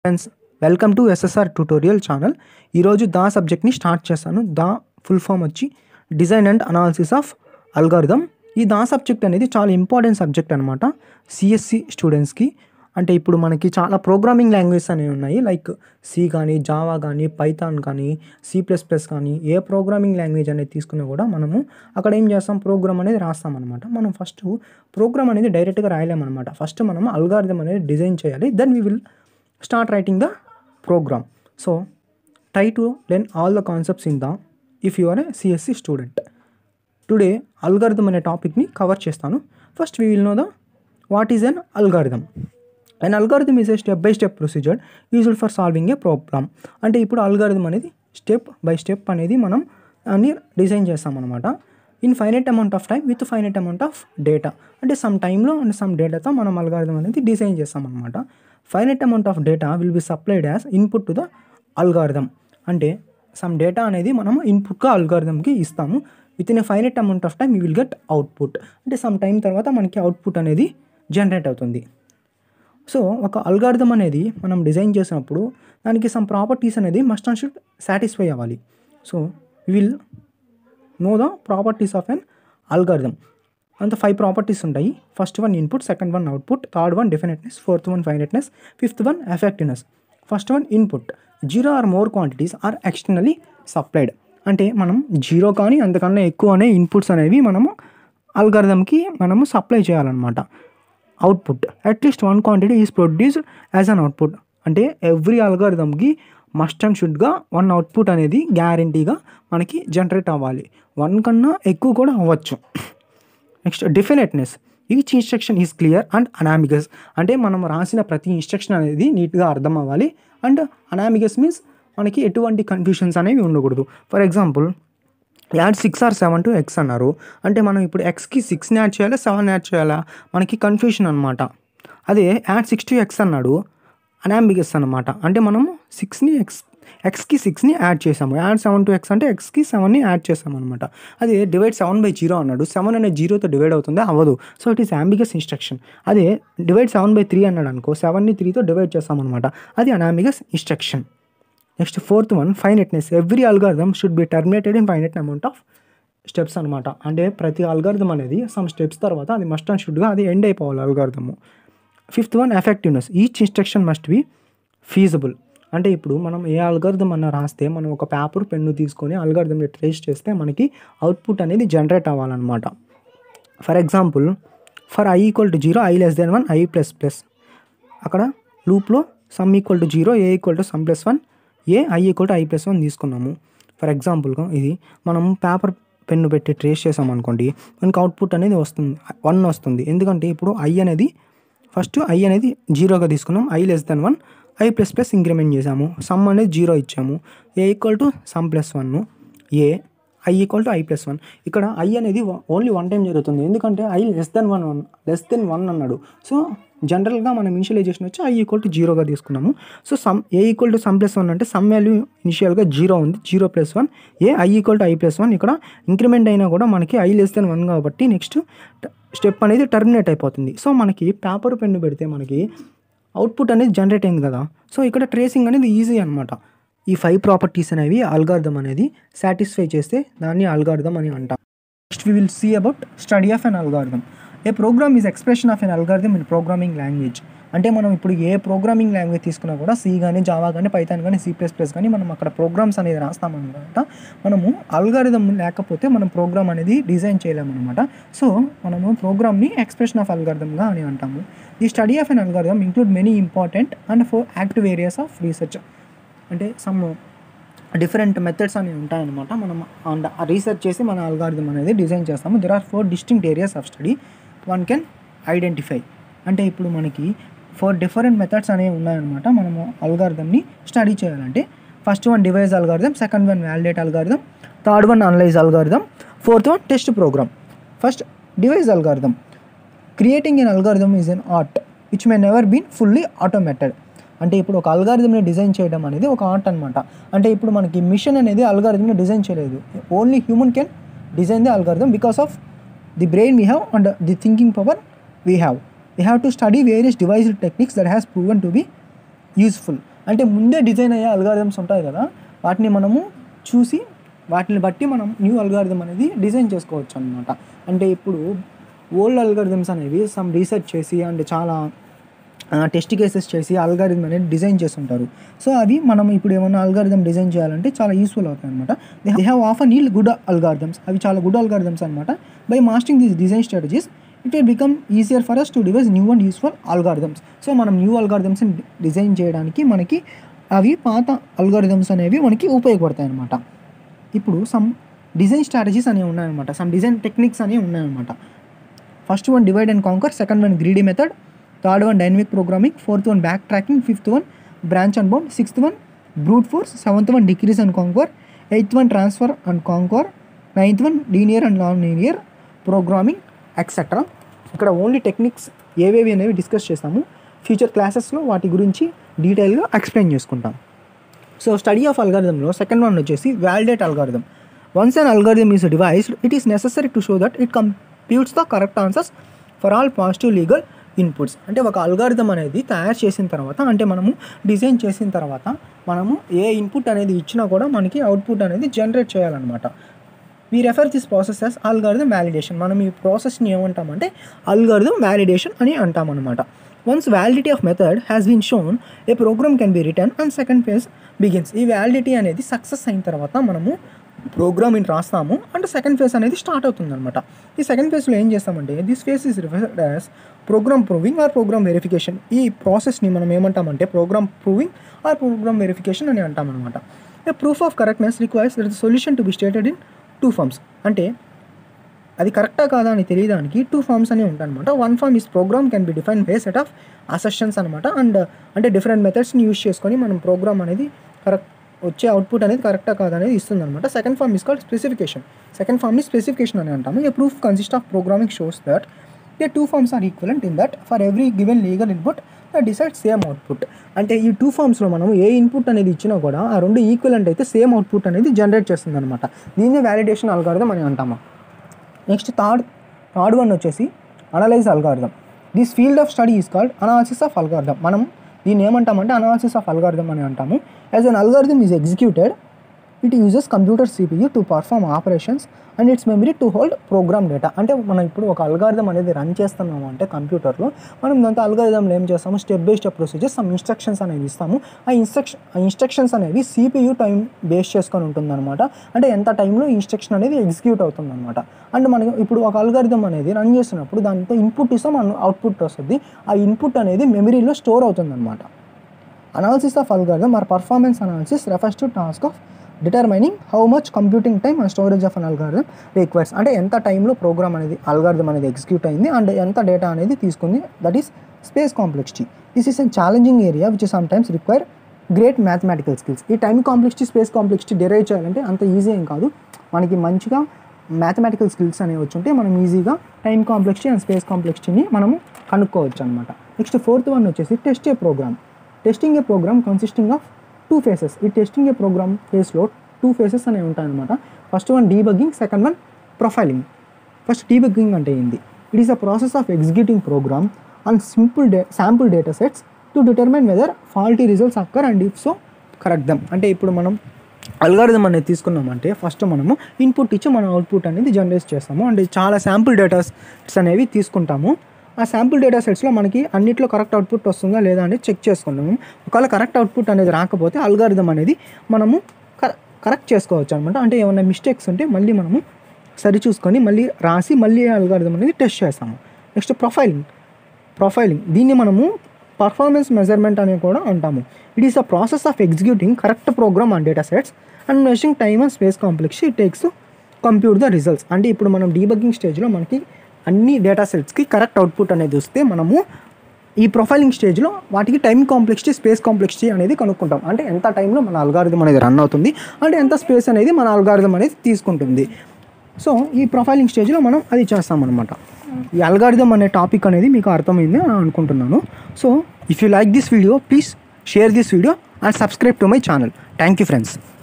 friends welcome to SSR tutorial channel ఈరోజు the సబ్జెక్ట్ని start చేస్తాను దా ఫుల్ ఫామ్ వచ్చి design and analysis of algorithm ఈ the subject అనేది చాలా ఇంపార్టెంట్ సబ్జెక్ట్ అనమాట సిఎస్సి స్టూడెంట్స్కి అంటే ఇప్పుడు మనకి చాలా ప్రోగ్రామింగ్ లాంగ్వేజెస్ అనేవి ఉన్నాయి లైక్ సి కానీ జావా కానీ పైథాన్ కానీ సి ప్లస్ ప్లస్ కానీ ఏ ప్రోగ్రామింగ్ లాంగ్వేజ్ అనేది తీసుకున్నా కూడా మనము అక్కడ ఏం చేస్తాం ప్రోగ్రామ్ అనేది రాస్తాం అనమాట మనం ఫస్ట్ ప్రోగ్రామ్ అనేది డైరెక్ట్గా రాయలేమన్నమాట ఫస్ట్ మనం అల్గారిథం అనేది డిజైన్ చేయాలి then we will start writing the program so try to learn all the concepts in the if you are a CSC student today algorithm అనే టాపిక్ని కవర్ చేస్తాను first we will know the what is an algorithm and algorithm is a step by step procedure useful for solving a program అంటే ఇప్పుడు algorithm అనేది step by step అనేది మనం అన్ని design చేస్తామన్నమాట in finite amount of time with finite amount of data అంటే some టైంలో and some డేటాతో మనం అల్గారిథం అనేది డిజైన్ చేస్తామన్నమాట finite amount of data will be supplied as input to the algorithm అంటే సమ్ డేటా అనేది మనము ఇన్పుట్గా అల్గారిథంకి ఇస్తాము with in a finite amount of time you will get output అంటే సమ్ టైం తర్వాత మనకి అవుట్పుట్ అనేది జనరేట్ అవుతుంది సో ఒక అల్గారిథం అనేది మనం డిజైన్ చేసినప్పుడు దానికి సమ్ ప్రాపర్టీస్ అనేది మస్ట్ అండ్ షుడ్ సాటిస్ఫై అవ్వాలి so will know the properties of an algorithm అంత ఫైవ్ ప్రాపర్టీస్ ఉంటాయి first one input second one output third one definiteness fourth one finiteness fifth one effectiveness first one input zero or more quantities are externally supplied అంటే మనం zero కానీ అంతకన్నా ఎక్కువ అనే inputs అనేవి మనము అల్గారిథంకి మనము సప్లై చేయాలన్నమాట output at least one quantity is produced as an output అంటే ఎవ్రీ అల్గారిథంకి మస్ట్ అండ్ షుడ్గా వన్ అవుట్పుట్ అనేది గ్యారంటీగా మనకి జనరేట్ అవ్వాలి వన్ కన్నా ఎక్కువ కూడా అవ్వచ్చు next definiteness each instruction is clear and unambiguous అంటే మనం రాసిన ప్రతి ఇన్స్ట్రక్షన్ అనేది నీట్గా అర్థం అవ్వాలి అండ్ అనామిగస్ మీన్స్ మనకి ఎటువంటి కన్ఫ్యూషన్స్ అనేవి ఉండకూడదు for example add six or seven to X అన్నారు అంటే మనం ఇప్పుడు ఎక్స్కి సిక్స్ని యాడ్ చేయాలా సెవెన్ యాడ్ చేయాలా మనకి కన్ఫ్యూషన్ అనమాట అదే యాడ్ సిక్స్ టు ఎక్స్ అన్నాడు అనాంబిగస్ అనమాట అంటే మనము సిక్స్ని ఎక్స్ ఎక్స్కి సిక్స్ని యాడ్ చేసాము యాడ్ సెవెన్ టు ఎక్స్ అంటే ఎక్స్కి సెవెన్ని యాడ్ చేసాము అనమాట అదే డివైడ్ సెవెన్ బై జీరో అన్నాడు సెవెన్ అనే జీరోతో డివైడ్ అవుతుంది అవ్వదు so it is ambiguous instruction అదే డివైడ్ సెవెన్ బై త్రీ అన్నాడు అనుకో సెవెన్ని త్రీతో డివైడ్ చేస్తామన్నమాట అది unambiguous instruction next fourth one finiteness every algorithm should be terminated in finite amount of steps అనమాట అంటే ప్రతి అల్గారిథం అనేది సమ్ స్టెప్స్ తర్వాత అది మస్ట్ అండ్ షుడ్గా అది ఎండ్ అయిపోవాలి algorithm fifth one effectiveness each instruction must be feasible అంటే ఇప్పుడు మనం ఏ అల్గారిథం అన్న రాస్తే మనం ఒక పేపర్ పెన్ను తీసుకొని అల్గారిథంని ట్రేస్ చేస్తే మనకి అవుట్పుట్ అనేది జనరేట్ అవ్వాలన్నమాట for example for i equal to zero i less than one i plus plus అక్కడ లూప్లో sum equal to zero a equal to sum plus one a i equal to i plus one తీసుకున్నాము for ఎగ్జాంపుల్గా ఇది మనం paper pen పెట్టి trace చేసాం అనుకోండి మనకి అవుట్పుట్ అనేది వస్తుంది వన్ వస్తుంది ఎందుకంటే ఇప్పుడు ఐ అనేది ఫస్ట్ ఐ అనేది జీరోగా తీసుకున్నాం i less than one i plus plus increment చేసాము సమ్ అనేది జీరో ఇచ్చాము a equal to sum plus one a i equal to i plus one ఇక్కడ ఐ అనేది ఓన్లీ వన్ టైం జరుగుతుంది ఎందుకంటే i less than one one less than one అన్నాడు so జనరల్గా మనం ఇనిషియలైజేషన్ వచ్చి ఐ ఈక్వల్ టు జీరోగా తీసుకున్నాము so sum a equal to sum plus one అంటే సమ్ వాల్యూ ఇనిషియల్గా జీరో ఉంది zero plus one a i equal to i plus one ఇక్కడ ఇంక్రిమెంట్ అయినా కూడా మనకి ఐ లెస్ దెన్ వన్ కాబట్టి నెక్స్ట్ స్టెప్ అనేది టర్మినేట్ అయిపోతుంది సో మనకి పేపర్ పెన్ను పెడితే మనకి అవుట్పుట్ అనేది జనరేట్ అయింది కదా సో ఇక్కడ ట్రేసింగ్ అనేది ఈజీ అనమాట ఈ ఫైవ్ ప్రాపర్టీస్ అనేవి అల్గారిథం అనేది సాటిస్ఫై చేస్తే దాన్ని అల్గారిథం అని అంటాం next we will see about study of an algorithm a program is expression of an algorithm in programming language అంటే మనం ఇప్పుడు ఏ ప్రోగ్రామింగ్ లాంగ్వేజ్ తీసుకున్నా కూడా సి కానీ జావా కానీ పైథాన్ కానీ సి ప్లస్ ప్లస్ కానీ మనం అక్కడ ప్రోగ్రామ్స్ అనేది రాస్తామన్నమాట మనము అల్గారిథం లేకపోతే మనం ప్రోగ్రామ్ అనేది డిజైన్ చేయలేమన్నమాట సో మనము ప్రోగ్రామ్ని ఎక్స్ప్రెషన్ ఆఫ్ అల్గారిథంగా అని అంటాము the study of an algorithm include many important and four active areas of research అంటే సమ్ డిఫరెంట్ మెథడ్స్ అనేవి ఉంటాయన్నమాట మనం రీసెర్చ్ చేసి మన అల్గారిథం అనేది డిజైన్ చేస్తాము there are four distinct areas of study one can identify అంటే ఇప్పుడు మనకి ఫోర్ డిఫరెంట్ మెథడ్స్ అనేవి ఉన్నాయన్నమాట మనము అల్గారిథంని స్టడీ చేయాలంటే first one devise algorithm second one validate algorithm third one analyse algorithm fourth one test program first devise algorithm creating an algorithm is an art which may never been fully automated అంటే ఇప్పుడు ఒక అల్గారిథంని design చేయడం అనేది ఒక art అనమాట అంటే ఇప్పుడు మనకి మిషన్ అనేది అల్గారిథంని డిజైన్ చేయలేదు only human can design the algorithm because of the brain we have and the thinking power we have we have to study various devised techniques that has proven to be useful అంటే ముందే design అయ్యే algorithms ఉంటాయి కదా వాటిని మనము చూసి వాటిని బట్టి మనం న్యూ అల్గారిథం అనేది డిజైన్ చేసుకోవచ్చు అనమాట అంటే ఇప్పుడు ఓల్డ్ అల్గారిథమ్స్ అనేవి సమ్ రీసెర్చ్ చేసి అండ్ చాలా టెస్ట్ కేసెస్ చేసి అల్గారిథం అనేది డిజైన్ చేసి ఉంటారు సో అవి మనం ఇప్పుడు ఏమన్నా అల్గారిథం డిజైన్ చేయాలంటే చాలా యూస్ఫుల్ అవుతాయి అనమాట దే హ్యావ్ ఆఫ్ నీల్ గుడ్ అల్గారిథమ్స్ అవి చాలా గుడ్ అల్గారిథమ్స్ అనమాట by mastering these design strategies it will become easier for us to devise new and useful algorithms so మనం న్యూ అల్గారిథమ్స్ని డిజైన్ చేయడానికి మనకి అవి పాత అల్గారిథమ్స్ అనేవి మనకి ఉపయోగపడతాయి అనమాట ఇప్పుడు సమ్ డిజైన్ స్ట్రాటజీస్ అనేవి ఉన్నాయన్నమాట సమ్ డిజైన్ టెక్నిక్స్ అనేవి ఉన్నాయన్నమాట first one divide and conquer second one greedy method third one dynamic programming fourth one backtracking fifth one branch and bound sixth one brute force seventh one decrease and conquer eighth one transfer and conquer ninth one linear and non linear programming etcetera ఇక్కడ only techniques ఏవేవి అనేవి discuss చేస్తాము future క్లాసెస్లో వాటి గురించి డీటెయిల్గా explain చేసుకుంటాం so study of అల్గారిథంలో సెకండ్ వన్ వచ్చేసి validate algorithm once an algorithm is devised it is necessary to show that it computes the correct answers for all positive legal inputs అంటే ఒక అల్గారిథం అనేది తయారు చేసిన తర్వాత అంటే మనము డిజైన్ చేసిన తర్వాత మనము ఏ ఇన్పుట్ అనేది ఇచ్చినా కూడా మనకి అవుట్పుట్ అనేది జనరేట్ చేయాలన్నమాట we refer this process as algorithm validation మనం ఈ ప్రాసెస్ని ఏమంటామంటే అల్గారిథం వ్యాలిడేషన్ అని అంటామన్నమాట once validity of method has been shown a program can be return and second phase begins ఈ వ్యాలిడిటీ అనేది సక్సెస్ అయిన తర్వాత మనము ప్రోగ్రామింగ్ రాస్తాము అండ్ సెకండ్ ఫేజ్ అనేది స్టార్ట్ అవుతుంది అనమాట ఈ సెకండ్ ఫేజ్లో ఏం చేస్తామంటే this phase is referred as program proving or program verification ఈ ప్రాసెస్ని మనం ఏమంటామంటే programme proving or program verification అని అంటామన్నమాట a proof of correctness requires that solution to be stated in two forms అంటే అది కరెక్టా కాదా అని తెలియడానికి టూ ఫార్మ్స్ అనేవి ఉంటాయి అనమాట one form is program can be define by set of assertions అనమాట అండ్ అంటే డిఫరెంట్ మెథడ్స్ని యూస్ చేసుకొని మనం ప్రోగ్రామ్ అనేది కరెక్ట్ వచ్చే అవుట్పుట్ అనేది కరెక్టా కాదా అనేది ఇస్తుంది అనమాట second form is called specification second ఫార్మ్ని స్పెసిఫికేషన్ అని అంటాము a proof consist of programming shows that they two forms are equivalent in that for every given legal input decide same output అంటే ఈ టూ ఫార్మ్స్లో మనం ఏ ఇన్పుట్ అనేది ఇచ్చినా కూడా ఆ రెండు ఈక్వలెంట్ అయితే సేమ్ అవుట్పుట్ అనేది జనరేట్ చేస్తుంది అనమాట దీన్ని వ్యాలిడేషన్ అల్గారిథం అని అంటాము నెక్స్ట్ థర్డ్ థర్డ్ వన్ వచ్చేసి analyse algorithm this field of study is called analysis of algorithm మనం దీన్ని ఏమంటామంటే అనాలిసిస్ ఆఫ్ అల్గారిథం అని అంటాము as an algorithm is executed it uses computer CPU to perform operations and its memory to hold program data అంటే మనం ఇప్పుడు ఒక algorithm అనేది రన్ చేస్తున్నాము అంటే కంప్యూటర్లో మనం దాంతో అల్గారిథంలో ఏం చేస్తాము step by step procedure some instructions అనేవి ఇస్తాము ఆ ఇన్స్ట్రక్షన్ ఆ ఇన్స్ట్రక్షన్స్ అనేవి సిపియూ టైం బేస్ చేసుకొని ఉంటుందన్నమాట అంటే ఎంత టైంలో ఇన్స్ట్రక్షన్ అనేది ఎగ్జిక్యూట్ అవుతుందన్నమాట అండ్ మనం ఇప్పుడు ఒక అల్గారిథం అనేది రన్ చేస్తున్నప్పుడు దాంతో ఇన్పుట్ ఇస్తాం మనం అవుట్పుట్ వస్తుంది ఆ ఇన్పుట్ అనేది మెమరీలో స్టోర్ అవుతుందన్నమాట analysis of algorithm or performance analysis refers to task of determining how much computing time and storage of an algorithm requires అంటే ఎంత టైంలో ప్రోగ్రామ్ అనేది అల్గారిథం అనేది ఎగ్జిక్యూట్ అయింది అండ్ ఎంత డేటా అనేది తీసుకుంది that is space complexity this is an challenging area which sometimes require great mathematical skills ఈ time complexity space complexity derive చేయాలంటే అంత ఈజీ ఏం కాదు మనకి మంచిగా మ్యాథమెటికల్ స్కిల్స్ అనేవి వచ్చుంటే మనం ఈజీగా టైం కాంప్లెక్సిటీ అండ్ స్పేస్ కాంప్లెక్సిటీని మనము కనుక్కోవచ్చు అనమాట నెక్స్ట్ ఫోర్త్ వన్ వచ్చేసి test a program testing a program consisting of two phases ఈ టెస్టింగ్ ఏ ప్రోగ్రామ్ ఫేస్లో టూ ఫేసెస్ అనేవి ఉంటాయన్నమాట first one debugging second one profiling first debugging అంటే ఏంది it is a process of executing program and simple the sample data sets to determine whether faulty results occur and if so correct them అంటే ఇప్పుడు మనం algorithm అనేది తీసుకున్నామంటే first మనము input ఇచ్చి మనం అవుట్పుట్ అనేది జనరేట్ చేస్తాము అంటే చాలా శాంపుల్ డేటా సెట్స్ అనేవి తీసుకుంటాము ఆ శాంపుల్ డేటా సెట్స్లో మనకి అన్నిట్లో కరెక్ట్ అవుట్పుట్ వస్తుందా లేదా అనేది చెక్ చేసుకున్నాము ఒకవేళ కరెక్ట్ అవుట్పుట్ అనేది రాకపోతే అల్గారిథం అనేది మనము కరెక్ట్ చేసుకోవచ్చు అనమాట అంటే ఏమైనా మిస్టేక్స్ ఉంటే మళ్ళీ మనము సరి చూసుకొని మళ్ళీ రాసి మళ్ళీ అల్గారిథం అనేది టెస్ట్ చేస్తాము నెక్స్ట్ ప్రొఫైలింగ్ ప్రొఫైలింగ్ దీన్ని మనము పర్ఫార్మెన్స్ మెజర్మెంట్ అని కూడా అంటాము it is a process of executing correct program and data sets and measuring time and space complex it takes compute the results అంటే ఇప్పుడు మనం డీబగ్గింగ్ స్టేజ్లో మనకి అన్ని డేటా సెట్స్కి కరెక్ట్ అవుట్పుట్ అనేది వస్తే మనము ఈ ప్రొఫైలింగ్ స్టేజ్లో వాటికి టైం కాంప్లెక్సిటీ స్పేస్ కాంప్లెక్సిటీ అనేది కనుక్కుంటాం అంటే ఎంత టైంలో మన అల్గారిథం అనేది రన్ అవుతుంది అంటే ఎంత స్పేస్ అనేది మన అల్గారిథం అనేది తీసుకుంటుంది సో ఈ ప్రొఫైలింగ్ స్టేజ్లో మనం అది చేస్తామన్నమాట ఈ అల్గారిథం అనే టాపిక్ అనేది మీకు అర్థమైంది అని అనుకుంటున్నాను so if you like this video please share this video and subscribe to my channel thank you friends